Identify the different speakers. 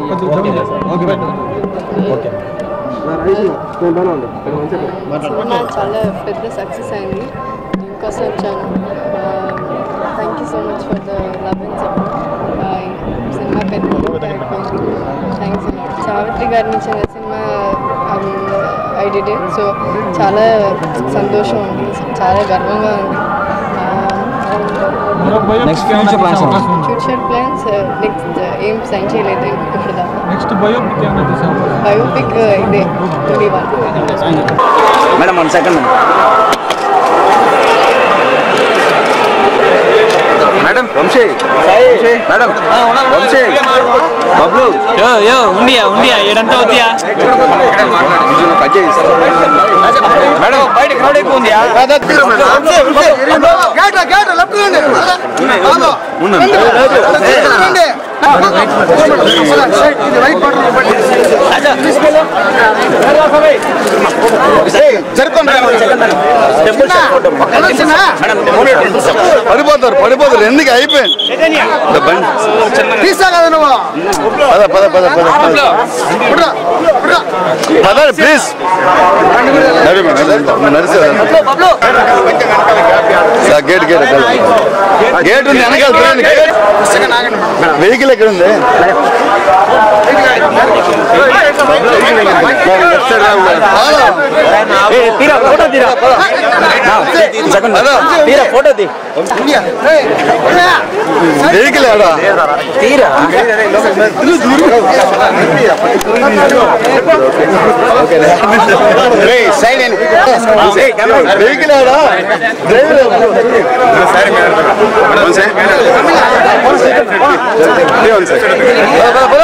Speaker 1: cinema చాలా పెద్ద success అయింది దీనికోసం వచ్చాను thank you so much for the love and support cinema పెద్ద హిట్ అయిపోయింది థ్యాంక్స్ సావిత్రి గారి నుంచి నా సినిమా ఐ డిడ్ సో చాలా సంతోషం ఉంది చాలా గర్వంగా ఉంది
Speaker 2: next future plans
Speaker 1: future plans next ఏం సైన్ చేయలేదు ఇప్పుడు దాకా
Speaker 3: నెక్స్ట్ బయోపిక్ ఏమైనా తీసాము
Speaker 1: బయోపిక్ ఇదే twenty one
Speaker 2: madam one second
Speaker 4: madam Vamshi madam Vamshi Bablu
Speaker 5: yo yo ఉండియా ఉండియా ఏడంతా అవుతాయా
Speaker 4: కట్ చేయిస్తా
Speaker 5: మేడం బయట క్రౌడ్ ఎక్కువ ఉందియా
Speaker 4: పడిపోతారు పడిపోతారు ఎందుకు అయిపోయింది ఇంత బండి పద పద పద పద పద ప్లీజ్ గేట్ గేట్ గేట్ ఉంది వెనకాల చూడండి వెహికల్ ఎక్కడ ఉంది
Speaker 5: తీరా ఫోటో తీరా తీరా ఫోటో తీ
Speaker 4: వెహికల్ ఎడా
Speaker 5: తీరా
Speaker 4: వెహికల్ ఎడా డ్రైవర్